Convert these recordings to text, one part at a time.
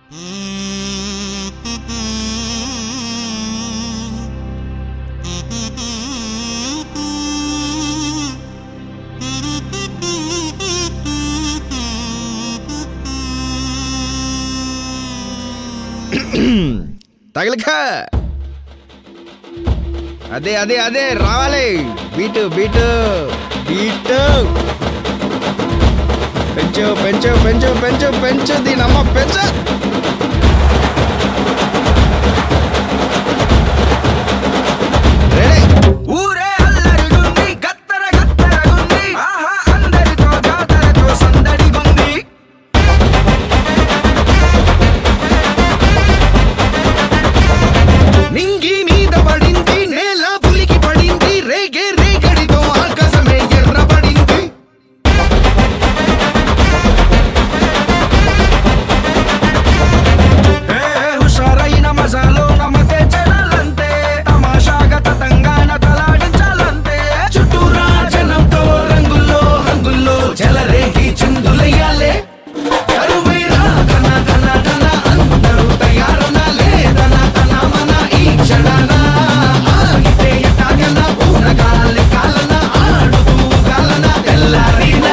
తగలక అదే అదే అదే రావాలి బీటు బీటు బీటు పెంచు పెంచు పెంచు పెంచు పెంచు దీనమ్మ పెంచు రెడీ ఊరే అల్లరిగుంది గత్తర గత్తరగుంది ఆహా అందరితో జాతరతో సందడిగుంది నింగి మీద పడింది నేల పులికి పడింది రేగే రేగడితో ఆకాశమే ఎర్రబడింది ఏ హుషారైన మజాలో నమ్మతే చెడాలంతే తమాషాగా తతంగాన తలాడించాలంతే చుట్టూరా జనంతో రంగుల్లో రంగుల్లో చెలరేగి చిందులయ్యాలే కరువైరా ధన ధన ధన అందరూ తయారనాలే ధన ధన మన ఈ క్షణాన ఆగితే ఎట్టాగన పూనగాలి కాలన ఆడుతూ కాలన తెల్లారినా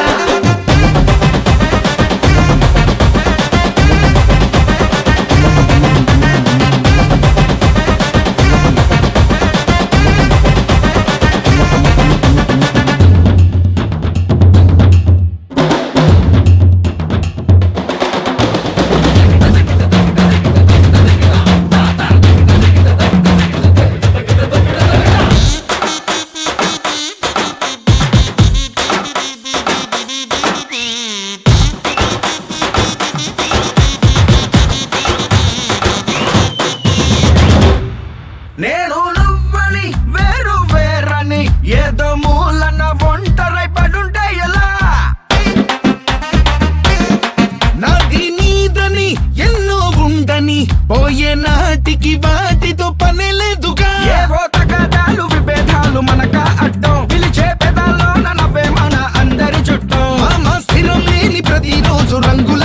నేను నువ్వని వేరు వేరని ఏదో మూలన ఒంటరై పడుంటే ఎలా నాది నీదని ఎన్నో ఉండని పోయే నాటికి వాటితో పని లేదుగా ఏవో తగాదాలు విభేదాలు మనక అడ్డం పిలిచే పెదాల్లో నవ్వే మన అందరి చుట్టం మామ స్థిరం లేని ప్రతిరోజు రంగుల